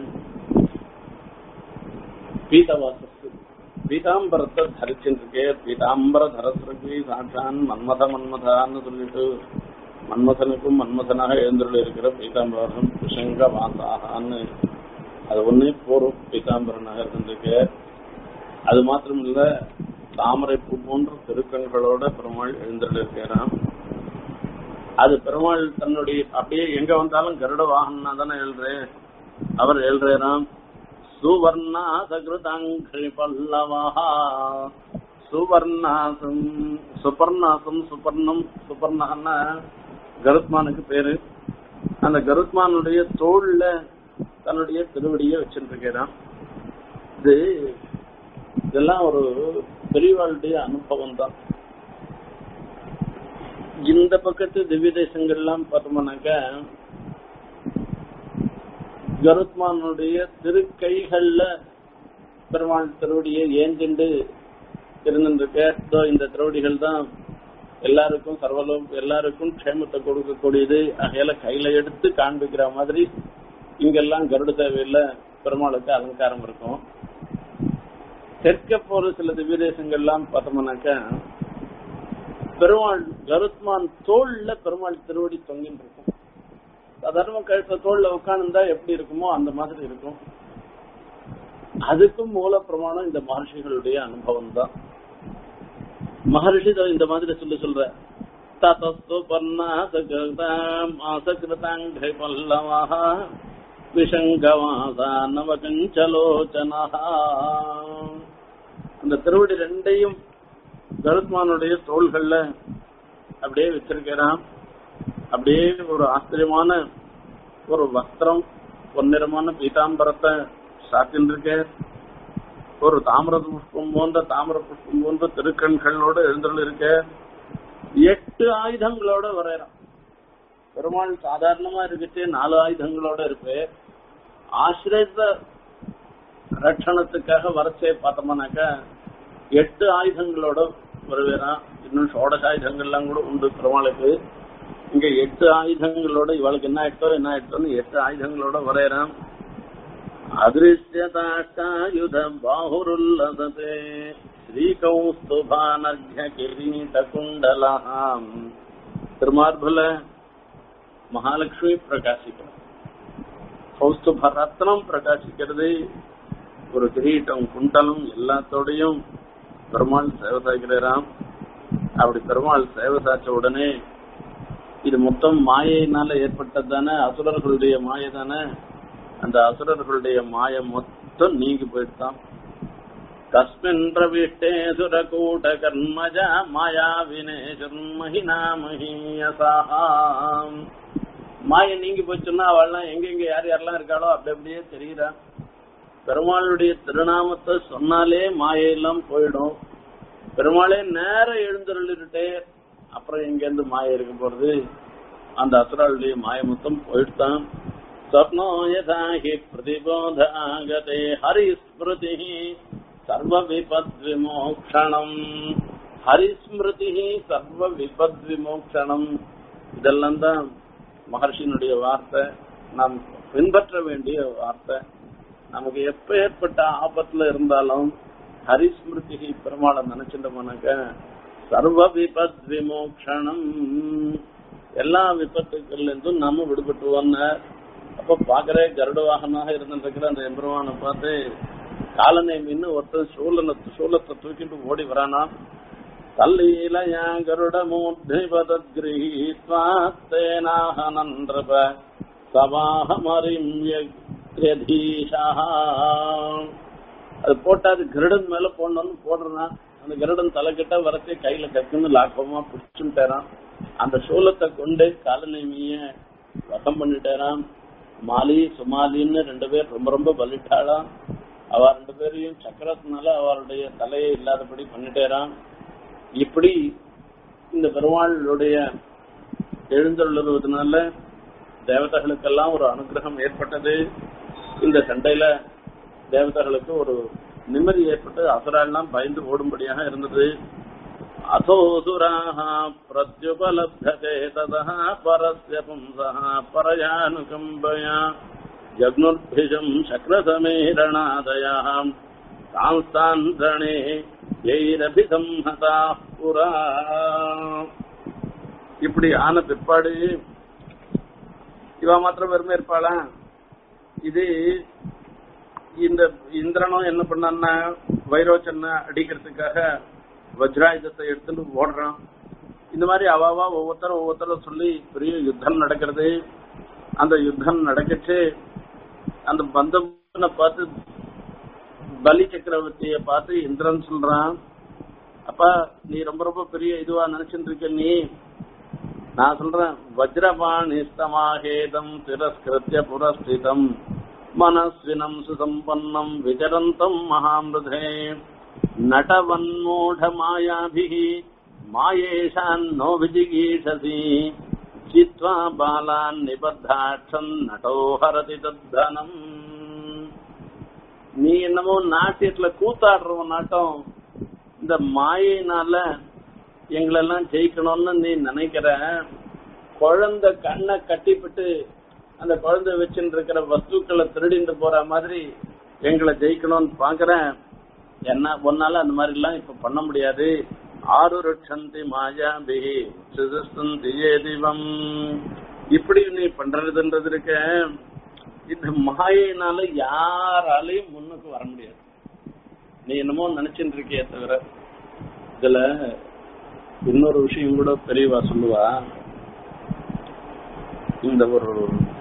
பீதவாசஸ் பீதாம்பரத்தை தரிச்சுருக்கு பீதாம்பர தரத்திற்கு சாட்சான் மன்மத மன்மதான்னு சொல்லிட்டு மன்மதனுக்கும் மன்மதனாக எழுந்துள்ள இருக்கிற பீதாம்பரம் விஷங்க வாசாகான்னு அது ஒன்னே போரும் பீதாம்பரனாக இருந்திருக்கு அது மாத்திரம் இல்ல தாமரை பூ போன்ற திருக்கண்களோட பெருமாள் எழுந்திருக்கிறான் அது பெருமாள் தன்னுடைய அப்படியே எங்க வந்தாலும் கருட வாகனா தானே எழுறேன் அவர் எழுறாராம் சுவர்ணா சகிருதாங்கி பல்லவா சுவர்ணாசம் சுபர்ணாசம் சுபர்ணம் சுபர்ணான்னா கருத்மானுக்கு பேரு அந்த கருத்மானுடைய தோல்ல தன்னுடைய திருவடியை வச்சுருக்கிறான் இது இதெல்லாம் ஒரு பெரியவாளுடைய அனுபவம் தான் இந்த பக்கத்து திவ்ய தேசங்கள்லாம் பார்த்தோம்னாக்கா கருத்மானுடைய திருக்கைகள்ல பெருமாள் திருவடியை ஏந்திண்டு இருந்துருக்க இந்த திருவடிகள் தான் எல்லாருக்கும் சர்வலோ எல்லாருக்கும் க்ஷேமத்தை கொடுக்கக்கூடியது அகையில கையில எடுத்து காண்பிக்கிற மாதிரி இங்கெல்லாம் கருட தேவையில்ல பெருமாளுக்கு அலங்காரம் இருக்கும் தெற்க போற சில திவ்ய தேசங்கள்லாம் பார்த்தோம்னாக்கா பெருமாள் கருத்மான் தோல்ல பெருமாள் திருவடி தொங்கின்னு இருக்கும் சாதாரண கழுத்த தோல்ல உட்கார்ந்தா எப்படி இருக்குமோ அந்த மாதிரி இருக்கும் அதுக்கும் மூல பிரமாணம் இந்த மகர்ஷிகளுடைய அனுபவம் தான் மகர்ஷி இந்த மாதிரி சொல்லி சொல்ற ததஸ்து பர்ணாசகிருதாம் ஆசகிருதாங்கை பல்லவா விஷங்கவாசா நவகஞ்சலோச்சனா அந்த திருவடி ரெண்டையும் கருத்மானுடைய தோள்கள்ல அப்படியே வச்சிருக்கிறான் அப்படியே ஒரு ஆச்சரியமான ஒரு வஸ்திரம் பொன்னிறமான பீதாம்பரத்தை சாத்தின்றிருக்க ஒரு தாமிர புஷ்பம் போன்ற தாமிர புஷ்பம் போன்ற திருக்கண்களோட எழுந்துள்ள இருக்க எட்டு ஆயுதங்களோட வரையறான் பெருமாள் சாதாரணமா இருக்கிட்டே நாலு ஆயுதங்களோட இருப்பே ஆசிரியத்த ரட்சணத்துக்காக வரச்சே பார்த்தோம்னாக்கா எட்டு ஆயுதங்களோட வருவேறான் இன்னும் ஷோடச ஆயுதங்கள்லாம் கூட உண்டு பெருமாளுக்கு இங்க எட்டு ஆயுதங்களோட இவளுக்கு என்ன ஆயிட்டோ என்ன ஆயிட்டோன்னு எட்டு ஆயுதங்களோட வரையறான் அதிருஷ்யதாஷ்டாயுத பாகுருல்லதே ஸ்ரீகௌஸ்துபானர்ய கிரீட குண்டலாம் திருமார்புல மகாலட்சுமி பிரகாசிக்கிறார் கௌஸ்துப ரத்னம் பிரகாசிக்கிறது ஒரு கிரீட்டம் குண்டலம் எல்லாத்தோடையும் பெருமாள் சேவை சாய்கிறாராம் அப்படி பெருமாள் சேவை சாய்ச்ச உடனே இது மொத்தம் மாயையினால ஏற்பட்டது தானே அசுரர்களுடைய மாயை தானே அந்த அசுரர்களுடைய மாய மொத்தம் நீங்கி போயிட்டான் கஸ்மின் பிரவிஷ்டே சுரகூட கர்மஜா மாயா வினேஷர்மஹினா மஹீயசாம் மாயை நீங்கி போச்சுன்னா அவள்லாம் எங்க எங்க யார் யாரெல்லாம் இருக்காளோ அப்படி அப்படியே தெரியுறா பெருமாளுடைய திருநாமத்தை சொன்னாலே மாயெல்லாம் போயிடும் பெருமாளே நேரம் எழுந்தருளிட்டே அப்புறம் எங்க இருந்து மாய இருக்க போறது அந்த அசுராளுடைய மாய மொத்தம் போயிட்டான் स्वप्नो यथा हि प्रतिबोधागते हरिस्मृतिः सर्वविपद्विमोक्षणम् ஹரிஸ்மிருதி சர்வ விபத் விமோக்ஷணம் இதெல்லாம் தான் மகர்ஷியினுடைய வார்த்தை நாம் பின்பற்ற வேண்டிய வார்த்தை நமக்கு எப்ப ஏற்பட்ட ஆபத்துல இருந்தாலும் ஹரிஸ்மிருதி பெருமாளை நினைச்சிட்டோம்னாக்க சர்வ விபத் விமோக்ஷணம் எல்லா விபத்துக்கள்ல இருந்தும் நாம விடுபட்டுவோன்னு அப்ப பாக்குற கருட வாகனாக இருந்துருக்கிற அந்த எம்பெருமானை பார்த்து காலனை மின்னு ஒருத்தன் சூழல சூலத்தை தூக்கிட்டு ஓடி வரானா தல்லீலயா கருட மூர்த்திபதத்கிரீத்வாத்தேனாஹனந்திரப சவாஹமரிம்யதீஷா அது போட்டா அது கருடன் மேல போடணும்னு போடுறான் அந்த கருடன் தலைக்கிட்ட வரச்சே கையில கக்குன்னு லாக்கமா பிடிச்சுட்டாரான் அந்த சூலத்தை கொண்டு காலநேமிய வசம் பண்ணிட்டாராம் மாலி சுமாலின்னு ரெண்டு பேர் ரொம்ப ரொம்ப பலிட்டாளாம் அவ ரெண்டு பேரையும் சக்கரத்தினால அவருடைய தலையை இல்லாதபடி பண்ணிட்டேராம் இப்படி இந்த பெருமாளுடைய எழுந்தருளுவதனால தேவதைகளுக்கெல்லாம் ஒரு அனுகிரகம் ஏற்பட்டது இந்த சண்டையில தேவதைகளுக்கு ஒரு நிம்மதி ஏற்பட்டு அசுரெல்லாம் பயந்து ஓடும்படியாக இருந்தது அசோசுராः प्रत्युपलभ्यते ततः परस्य पुंसः परयानुकम्पया जग्नुर्भिषम् शक्रसमेरणादयः तांस्तान्त्रणे यैरभिसंहताः पुरा இப்படி ஆன பிற்பாடு இவ மாத்திரம் வெறுமை இருப்பாளா இது இந்த இந்திரனும் என்ன பண்ணான்னா வைரோச்சனை அடிக்கிறதுக்காக வஜ்ராயுதத்தை எடுத்துட்டு ஓடுறான் இந்த மாதிரி அவாவா ஒவ்வொருத்தரும் ஒவ்வொருத்தரும் சொல்லி பெரிய யுத்தம் நடக்கிறது அந்த யுத்தம் நடக்கச்சு அந்த பந்தனை பார்த்து பலி சக்கரவர்த்திய பார்த்து இந்திரன் சொல்றான் அப்பா நீ ரொம்ப ரொம்ப பெரிய இதுவா நினைச்சிட்டு இருக்க நீ நான் சொல்றேன் வஜ்ரபாணி ஸ்தமாகேதம் திரஸ்கிருத்திய புரஸ்திதம் मनस्विनम् सुसम्पन्नम् विचरन्तम् महामृधे नटवन्मूढमायाभिः मायेषान्नो विजिगीषसि चित्वा बालान् निबद्धाक्षन् नटो हरति तद्धनम् நீ என்னமோ நாட்டியத்துல கூத்தாடுற நாட்டம் இந்த மாயினால எங்களெல்லாம் ஜெயிக்கணும்னு நீ நினைக்கிற குழந்தை கண்ணை கட்டிப்பிட்டு அந்த குழந்தை வச்சுட்டு இருக்கிற வஸ்துக்களை திருடிட்டு போற மாதிரி எங்களை ஜெயிக்கணும்னு பாக்குறேன் என்ன ஒன்னால அந்த மாதிரி எல்லாம் இப்ப பண்ண முடியாது ஆறு ரட்சந்தி மாயாபிகி சுதஸ்தந்தி ஏதிவம் இப்படி நீ பண்றதுன்றது இருக்க இந்த மாயினால யாராலையும் முன்னுக்கு வர முடியாது நீ என்னமோ நினைச்சுட்டு இருக்கியே தவிர இதுல இன்னொரு விஷயம் கூட பெரியவா சொல்லுவா இந்த ஒரு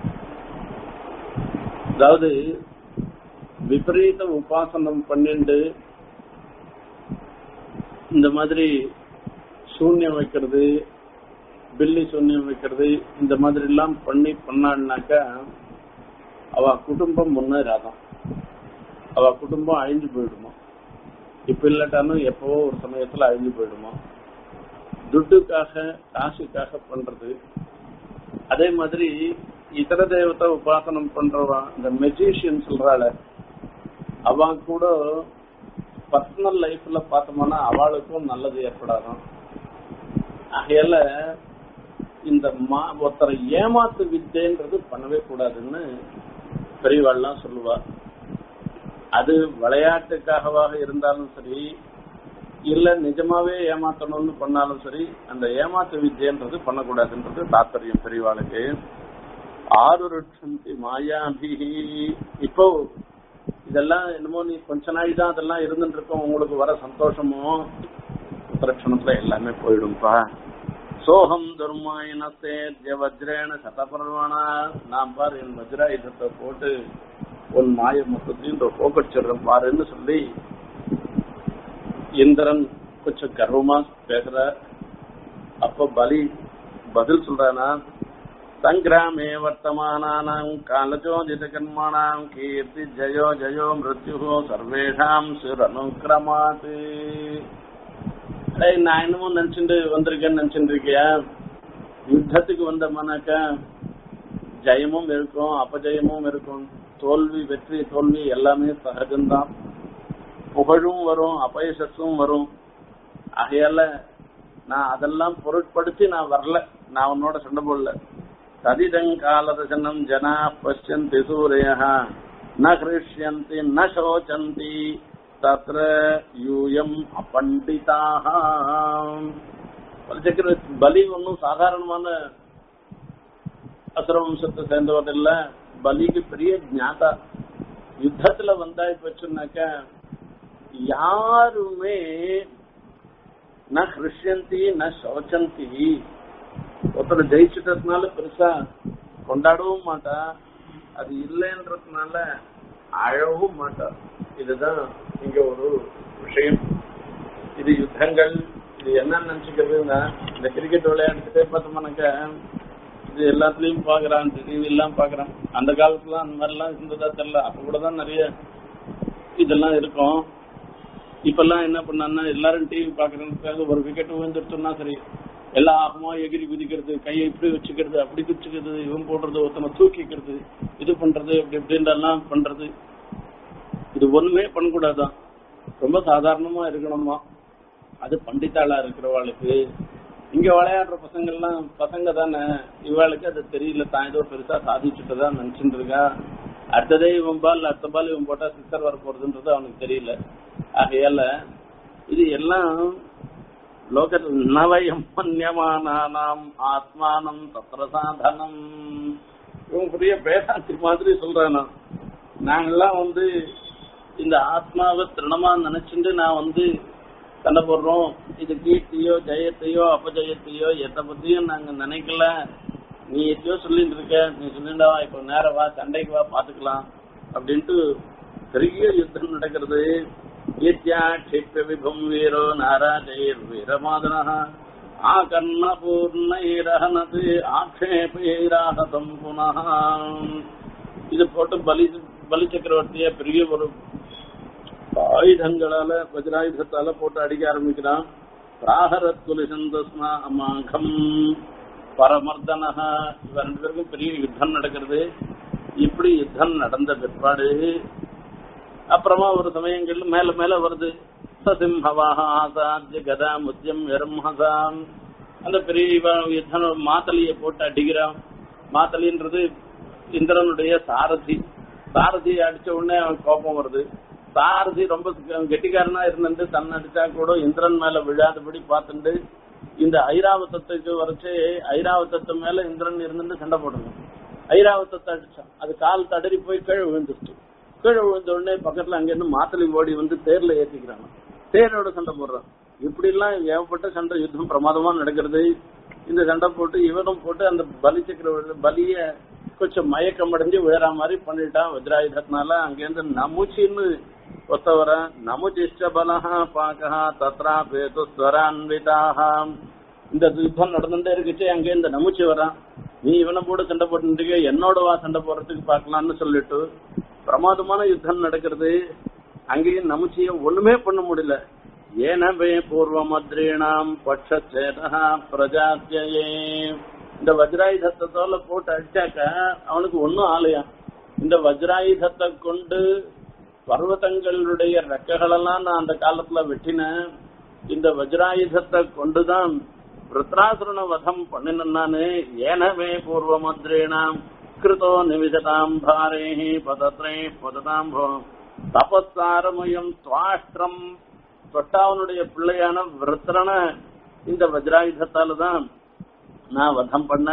அதாவது விபரீத உபாசனம் பண்ணிண்டு இந்த மாதிரி சூன்யம் வைக்கிறது பில்லி சூன்யம் வைக்கிறது இந்த மாதிரி எல்லாம் பண்ணி பண்ணான்னாக்கா அவ குடும்பம் முன்னேறாதான் அவ குடும்பம் அழிஞ்சு போயிடுமா இப்ப இல்லாட்டாலும் எப்பவோ ஒரு சமயத்துல அழிஞ்சு போயிடுமா துட்டுக்காக காசுக்காக பண்றது அதே மாதிரி இதர தேவத்தை உபாசனம் பண்றவா இந்த மெஜிஷியன் சொல்றாள் அவ கூட பர்சனல் லைஃப்ல பார்த்தோம்னா அவளுக்கும் நல்லது ஏற்படாதான் ஆகையால இந்த மா ஒருத்தரை ஏமாத்து வித்தைன்றது பண்ணவே கூடாதுன்னு பெரியவாள்லாம் சொல்லுவா அது விளையாட்டுக்காகவாக இருந்தாலும் சரி இல்ல நிஜமாவே ஏமாத்தணும்னு பண்ணாலும் சரி அந்த ஏமாத்து வித்தியன்றது பண்ணக்கூடாதுன்றது தாற்பயம் பெரியவாளுக்கு ஆறு லட்சந்தி மாயாபிகி இப்போ இதெல்லாம் என்னமோ நீ கொஞ்ச நாள் தான் அதெல்லாம் இருந்துட்டு இருக்கோம் உங்களுக்கு வர சந்தோஷமும் உத்தரட்சணத்துல எல்லாமே போயிடும்பா சோகம் துர்மாயினத்தே வஜ்ரேன சதபர்வனா நான் பாரு என் வஜ்ராயுதத்தை போட்டு உன் மாய மொத்தத்தையும் போக்கடிச்சிடுறேன் பாருன்னு சொல்லி இந்திரன் கொஞ்சம் கர்வமா பேசுற அப்ப பலி பதில் சொல்றானா சங்கிராமே வர்த்தமானானாம் காலஜோதித கர்மாணாம் கீர்த்தி ஜயோ ஜயோ மிருத்யு சர்வேஷாம் சுரனுக்கிரமாத்து டேய் நான் என்னமோ நினைச்சுட்டு வந்திருக்கேன்னு நினைச்சுட்டு இருக்கியா யுத்தத்துக்கு வந்தோம்னாக்கா ஜெயமும் இருக்கும் அபஜயமும் இருக்கும் தோல்வி வெற்றி தோல்வி எல்லாமே சகஜம்தான் புகழும் வரும் அபயசஸும் வரும் ஆகையால நான் அதெல்லாம் பொருட்படுத்தி நான் வரல நான் உன்னோட சண்டை போடல ததிதங்காலதசனம் ஜனா பசியந்தி சூரிய ந ஹிருஷ்யந்தி ந சோச்சந்தி தத்ர யூயம் அப்பண்டிதாக சக்கரவர்த்தி பலி ஒன்றும் சாதாரணமான அசுர வம்சத்தை சேர்ந்தவர் இல்ல பலிக்கு பெரிய ஞாதா யுத்தத்துல வந்தாய் போச்சுனாக்க யாருமே ந ஹிருஷ்யந்தி ந சோச்சந்தி ஒருத்தர் ஜெயிச்சுட்டதுனால பெருசா கொண்டாடவும் மாட்டா அது இல்லைன்றதுனால அழவும் மாட்டா இதுதான் இங்க ஒரு விஷயம் இது யுத்தங்கள் இது என்ன நினைச்சுக்கிறதுன்னா இந்த கிரிக்கெட் விளையாண்டுட்டே பார்த்தோம்னாக்க இது எல்லாத்துலயும் பாக்குறான் டிவி எல்லாம் பாக்குறான் அந்த காலத்துல அந்த மாதிரி எல்லாம் இருந்ததா தெரியல அப்ப கூட தான் நிறைய இதெல்லாம் இருக்கும் இப்பெல்லாம் என்ன பண்ணான்னா எல்லாரும் டிவி பாக்குறதுக்காக ஒரு விக்கெட் விழுந்துருச்சோம்னா சரி எல்லா ஆகமா எகிரி குதிக்கிறது கையை இப்படி வச்சுக்கிறது அப்படி குச்சிக்கிறது இவன் போடுறது ஒருத்தனை தூக்கிக்கிறது இது பண்றது இப்படி இப்படின்றெல்லாம் பண்றது இது ஒண்ணுமே பண்ணக்கூடாதான் ரொம்ப சாதாரணமா இருக்கணுமா அது பண்டித்தாளா இருக்கிறவாளுக்கு இங்க விளையாடுற பசங்க எல்லாம் பசங்க தானே இவாளுக்கு அது தெரியல தான் ஏதோ பெருசா சாதிச்சுட்டதா நினைச்சுட்டு இருக்கா அடுத்ததே இவன் பால் அடுத்த பால் இவன் போட்டா சிக்கர் வர போறதுன்றது அவனுக்கு தெரியல ஆகையால இது எல்லாம் லோக நவயம் மன்யமானாம் ஆத்மானம் தத்திர சாதனம் இவன் பெரிய பேசாந்தி மாதிரி சொல்றானா நாங்கெல்லாம் வந்து இந்த ஆத்மாவை திருணமா நினைச்சுட்டு நான் வந்து சண்டை போடுறோம் இது கீர்த்தியோ ஜெயத்தையோ அபஜயத்தையோ எதை பத்தியும் நாங்க நினைக்கல நீ எத்தையோ சொல்லிட்டு இருக்க நீ சொல்லிண்டா இப்ப நேரம் வா சண்டைக்கு வா பாத்துக்கலாம் அப்படின்ட்டு பெரிய யுத்தம் நடக்கிறது ஈத்யாட்சிப்ய விபம் வீரோ நாராஜைர் வீரமாதன ஆகர்ண பூர்ணைரஹனது ஆக்ஷேபைராகதம் புனः இது போட்டு பலி பலி சக்கரவர்த்திய பெரிய ஒரு ஆயுதங்களால வஜ்ராயுதத்தால போட்டு அடிக்க ஆரம்பிக்கிறான் பிராகரத் குலிசந்தஸ்மா அமாகம் பரமர்தனஹா இவ ரெண்டு பேருக்கும் பெரிய யுத்தம் நடக்கிறது இப்படி யுத்தம் நடந்த பிற்பாடு அப்புறமா ஒரு சமயங்கள்ல மேல மேல வருது சசிம்ஹவாக ஆசாத்திய கதா முத்தியம் எரம்ஹசாம் அந்த பெரிய இவ- யுத்தம் மாத்தலியை போட்டு அடிக்கிறான் மாத்தலின்றது இந்திரனுடைய சாரதி சாரதி அடிச்ச உடனே அவன் கோபம் வருது சாரதி ரொம்ப கெட்டிக்காரனா இருந்துட்டு தன்னை அடிச்சா கூட இந்திரன் மேல விழாதபடி பார்த்துட்டு இந்த ஐராவதத்துக்கு வரைச்சு ஐராவதத்து மேல இந்திரன் இருந்துட்டு சண்டை போடணும் ஐராவதத்தை அடிச்சான் அது கால் தடறி போய் கீழே விழுந்துருச்சு கீழே விழுந்த உடனே பக்கத்துல அங்க இருந்து மாத்தளி ஓடி வந்து தேர்ல ஏத்திக்கிறாங்க தேரோட சண்டை போடுறான் இப்படி எல்லாம் ஏகப்பட்ட சண்டை யுத்தம் பிரமாதமா நடக்கிறது இந்த சண்டை போட்டு இவனும் போட்டு அந்த பலி சக்கரவர்த்தி பலிய கொஞ்சம் மயக்கம் அடைஞ்சு விழற மாதிரி பண்ணிட்டான் வஜ்ராயுதத்தினால அங்கேருந்து நமுச்சின்னு ஒத்தவர நமுச்சிஷ்ட பலஹா பாக்கஹா தத்ரா பேது ஸ்வரான்விதாக இந்த யுத்தம் நடந்துட்டே இருக்குச்சு அங்கே இந்த நமுச்சி வரான் நீ இவனை போட்டு சண்டை போட்டுருக்க என்னோட வா சண்டை போடுறதுக்கு பார்க்கலாம்னு சொல்லிட்டு பிரமாதமான யுத்தம் நடக்கிறது அங்கேயும் நமுச்சிய ஒண்ணுமே பண்ண முடியல ஏனவே பூர்வமத்ரீணாம் பட்சேதா பிரஜாத்தியே இந்த வஜ்ராயுதத்தை தோல போட்டு அடிச்சாக்க அவனுக்கு ஒன்னும் ஆலயம் இந்த வஜ்ராயுதத்தை கொண்டு பர்வதங்களுடைய ரெக்கைகளெல்லாம் நான் அந்த காலத்துல வெட்டினேன் இந்த வஜ்ராயுதத்தை கொண்டுதான் விருத்ராசுரன வதம் பண்ணினேன் நானு ஏனவே பூர்வமத்ரீணாம் கிருதோ நிவிததாம் பாரேஹி பதத்ரே பததாம் போ தபஸ்தாரமயம் துவாஷ்டிரம் தொட்டாவனுடைய பிள்ளையான விருத்திரனை இந்த வஜ்ராயுதத்தால தான் நான் வதம் பண்ண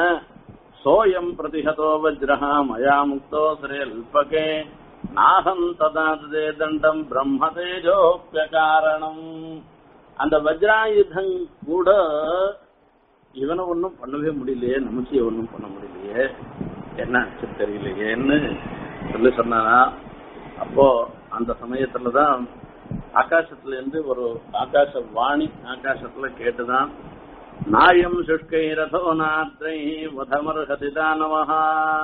சோயம் பிரதிஹதோ வஜ்ரஹா மயா முக்தோ ஸ்ரேல்பகே நாகம் ததா ததே தண்டம் பிரம்மதேஜோப்பிய காரணம் அந்த வஜ்ராயுதம் கூட இவனை ஒன்றும் பண்ணவே முடியலையே நமச்சிய ஒன்றும் பண்ண முடியலையே என்ன ஆச்சு தெரியலையேன்னு சொல்லி சொன்னானா அப்போ அந்த சமயத்துல தான் ஆகாசத்துல இருந்து ஒரு ஆகாச வாணி ஆகாசத்துல கேட்டுதான் நாயம் சுஷ்கை ரதோ நாத்ரை வதமர்ஹதி தானவஹா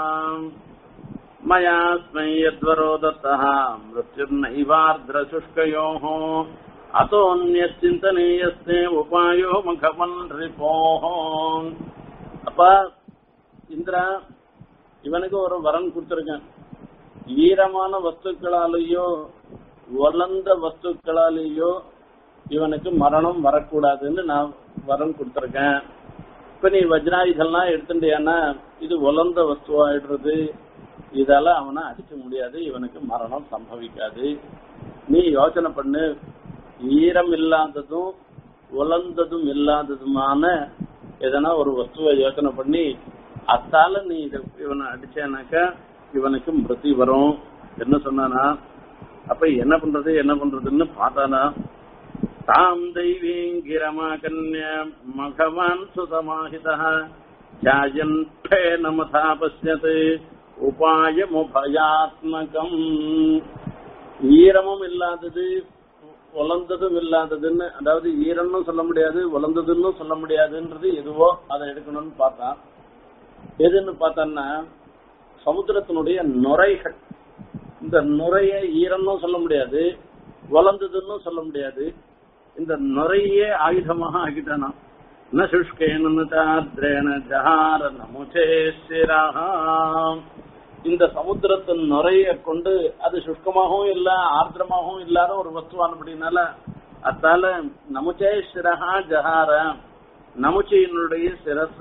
மயாஸ்மை யத்வரோ தத்தः மிருத்யுர்நைவார்द्र சுஷ்கயோः அத்தோன்யச்சிந்தனீயஸ்தே உபாயோ மகவன் ரிபோः அப்பா இந்திரா இவனுக்கு ஒரு வரம் கொடுத்திருக்கேன் ஈரமான வஸ்துக்களாலேயோ வளர்ந்த வஸ்துக்களாலேயோ இவனுக்கு மரணம் வரக்கூடாதுன்னு நான் வரம் கொடுத்திருக்கேன் இப்ப நீ வஜ்ராயுதெல்லாம் எடுத்துட்டியானா இது உலர்ந்த வஸ்துவாயிடுறது இதால அவனை அடிக்க முடியாது இவனுக்கு மரணம் சம்பவிக்காது நீ யோசனை பண்ணு ஈரம் இல்லாததும் உலர்ந்ததும் இல்லாததுமான எதனா ஒரு வஸ்துவை யோசனை பண்ணி அத்தால நீ இத இவனை அடிச்சேனாக்கா இவனுக்கு மிருதி வரும் என்ன சொன்னானா அப்ப என்ன பண்றது என்ன பண்றதுன்னு பார்த்தானா தாம் தெய்வீங்கிரமா கன்யா மகவான் சுதமாஹிதா ஜாயன் நமதா பசியத் உபாயமுபயாத்மகம் ஈரமும் இல்லாதது உலர்ந்ததும் இல்லாததுன்னு அதாவது ஈரம்னு சொல்ல முடியாது உலர்ந்ததுன்னு சொல்ல முடியாதுன்றது எதுவோ அதை எடுக்கணும்னு பார்த்தான் எதுன்னு பார்த்தான்னா சமுத்திரத்தினுடைய நுரைகள் இந்த நுரைய ஈரம்னு சொல்ல முடியாது வளர்ந்ததுன்னு சொல்ல முடியாது இந்த நுரையே ஆயுதமாக ஆக்கிட்டானா ந சுஷ்கேன தாத்ரேன ஜஹார நமுச்சே சிரஹாம் இந்த சமுத்திரத்தின் நுரைய கொண்டு அது சுஷ்கமாகவும் இல்ல ஆர்திரமாகவும் இல்லாத ஒரு வஸ்துவானபடினால அத்தால நமுச்சே சிரஹா ஜஹார நமுச்சியினுடைய சிரஸ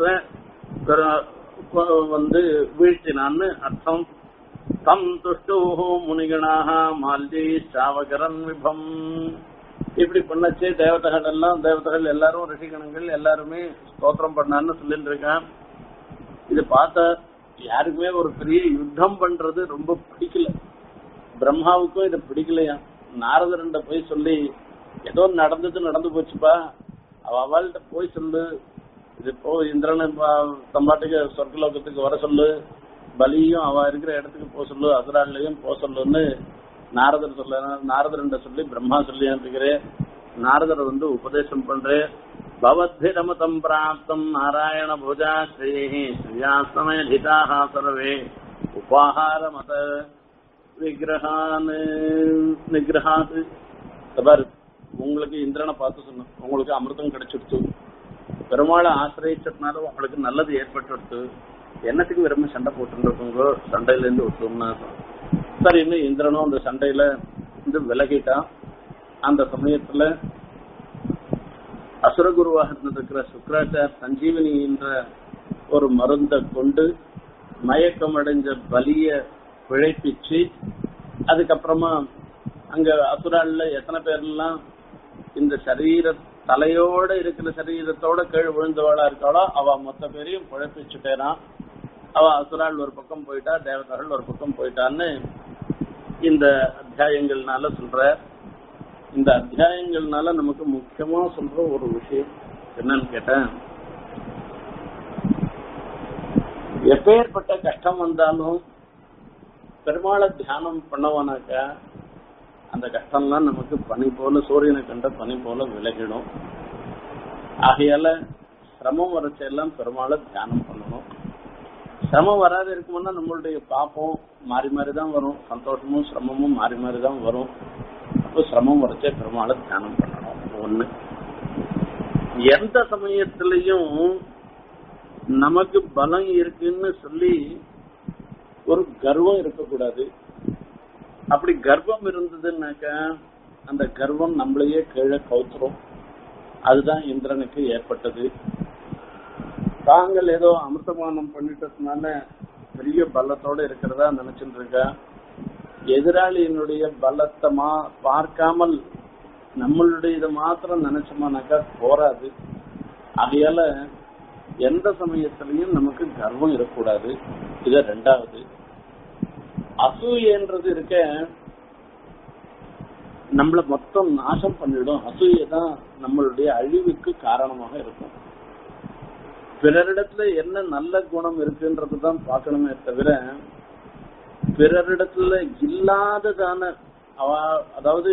வந்து வீழ்த்தினான்னு அர்த்தம் தம் துஷ்டு முனிகணாக மால்ஜி சாவகரன் விபம் இப்படி பண்ணச்சே தேவதைகள் எல்லாம் தேவதைகள் எல்லாரும் ரிஷிகணங்கள் எல்லாருமே ஸ்தோத்திரம் பண்ணான்னு சொல்லிட்டு இருக்கான் இது பார்த்தா யாருக்குமே ஒரு பெரிய யுத்தம் பண்றது ரொம்ப பிடிக்கல பிரம்மாவுக்கும் இது பிடிக்கலையா நாரதரண்ட போய் சொல்லி ஏதோ நடந்தது நடந்து போச்சுப்பா அவ அவள்கிட்ட போய் சொல்லு இது போ இந்திரனை தம்பாட்டுக்கு சொர்க்கலோகத்துக்கு வர சொல்லு பலியும் அவ இருக்கிற இடத்துக்கு போக சொல்லு அசுராலையும் போக சொல்லுன்னு நாரதர் சொல்ல நாரதர்ன்ற சொல்லி பிரம்மா சொல்லி அனுப்புகிறேன் நாரதர் வந்து உபதேசம் பண்றேன் பவத்திரமதம் பிராப்தம் நாராயண பூஜா ஸ்ரீ ஸ்ரீயாஸ்தமய ஹிதாக சர்வே உபாகார மத விக்கிரகான்னு நிகிரகாது பாரு உங்களுக்கு இந்திரனை பார்த்து சொன்னோம் உங்களுக்கு அமிர்தம் கிடைச்சிடுத்து பெருமாளை ஆசிரியச்சதுனால உங்களுக்கு நல்லது ஏற்பட்டுடுத்து என்னத்துக்கு விரும்ப சண்டை போட்டுருக்கோங்க சண்டையில இருந்து விட்டோம்னா சரி இன்னும் இந்திரனும் அந்த சண்டையில இருந்து விலகிட்டான் அந்த சமயத்துல அசுரகுருவாக இருந்திருக்கிற சுக்கராச்சார் சஞ்சீவனி என்ற ஒரு மருந்தை கொண்டு மயக்கம் அடைஞ்ச பலிய பிழைப்பிச்சு அதுக்கப்புறமா அங்க அசுரால்ல எத்தனை பேர்லாம் இந்த சரீர தலையோட இருக்கிற சரீரத்தோட கீழ் விழுந்தவளா இருக்காளோ அவ மொத்த பேரையும் பிழைப்பிச்சுட்டேனான் அவ அசுரால் ஒரு பக்கம் போயிட்டா தேவதைகள் ஒரு பக்கம் போயிட்டான்னு இந்த அத்தியாயங்கள்னால சொல்ற இந்த அத்தியாயங்கள்னால நமக்கு முக்கியமா சொல்ற ஒரு விஷயம் என்னன்னு கேட்டேன் எப்பேற்பட்ட கஷ்டம் வந்தாலும் பெருமாளை தியானம் பண்ணவனாக்கா அந்த கஷ்டம்லாம் நமக்கு பனி போல சூரியனை கண்ட பனி போல விலகிடும் ஆகையால சிரமம் வரச்செல்லாம் பெருமாளை தியானம் பண்ணணும் சிரமம் வராது இருக்கும்னா நம்மளுடைய பாப்பம் மாறி மாறி தான் வரும் சந்தோஷமும் சிரமமும் மாறி மாறி தான் வரும் அப்போ சிரமம் வரச்சே பெருமாளை தியானம் பண்ணணும் ஒண்ணு எந்த சமயத்திலையும் நமக்கு பலம் இருக்குன்னு சொல்லி ஒரு கர்வம் இருக்கக்கூடாது அப்படி கர்வம் இருந்ததுன்னாக்க அந்த கர்வம் நம்மளையே கீழே கவுத்துரும் அதுதான் இந்திரனுக்கு ஏற்பட்டது தாங்கள் ஏதோ அமிர்தமானம் பண்ணிட்டதுனால பெரிய பலத்தோட இருக்கிறதா நினைச்சிட்டு இருக்க எதிராளியினுடைய பலத்தை மா பார்க்காமல் நம்மளுடைய இதை மாத்திரம் நினைச்சோமானாக்கா போராது அதையால எந்த சமயத்திலையும் நமக்கு கர்வம் இருக்கக்கூடாது இது ரெண்டாவது அசூயன்றது இருக்க நம்மள மொத்தம் நாசம் பண்ணிடும் அசூய தான் நம்மளுடைய அழிவுக்கு காரணமாக இருக்கும் பிறரிடத்துல என்ன நல்ல குணம் இருக்குன்றது தான் பார்க்கணுமே தவிர பிறரிடத்துல இல்லாததான அவ அதாவது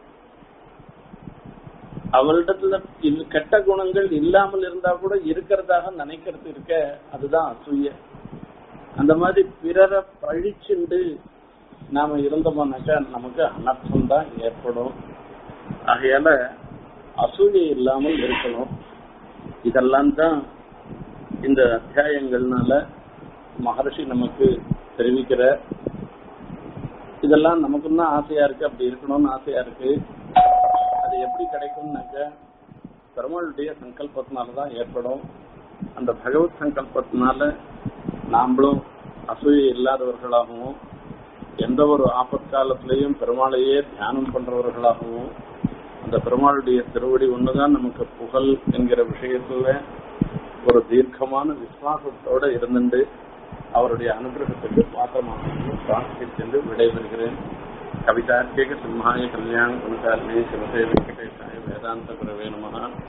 அவளிடத்துல இல்ல- கெட்ட குணங்கள் இல்லாமல் இருந்தா கூட இருக்கிறதாக நினைக்கிறது இருக்க அதுதான் அசூய அந்த மாதிரி பிறரை பழிச்சுண்டு நாம இருந்தோம்னாக்கா நமக்கு அனர்த்தம் தான் ஏற்படும் ஆகையால அசூயை இல்லாமல் இருக்கணும் இதெல்லாம் தான் இந்த அத்தியாயங்கள்னால மகர்ஷி நமக்கு தெரிவிக்கிற இதெல்லாம் நமக்கும் தான் ஆசையா இருக்கு அப்படி இருக்கணும்னு ஆசையா இருக்கு அது எப்படி கிடைக்கும்னாக்க பெருமாளுடைய சங்கல்பத்தினால தான் ஏற்படும் அந்த பகவத் சங்கல்பத்தினால நாமளும் அசூயை இல்லாதவர்களாகவும் எந்த ஒரு ஆபத்காலத்திலையும் பெருமாளையே தியானம் பண்றவர்களாகவும் அந்த பெருமாளுடைய திருவடி ஒண்ணுதான் நமக்கு புகழ் என்கிற விஷயத்துல ஒரு தீர்க்கமான விசுவாசத்தோட இருந்துட்டு அவருடைய அனுகிரகத்துக்கு பாத்திரமாக பிரார்த்தித்து விடைபெறுகிறேன் கவிதார்த்திக சிம்ஹாய கல்யாண குணசாலினி சிவசே வெங்கடேசாய வேதாந்த குரவே நமகா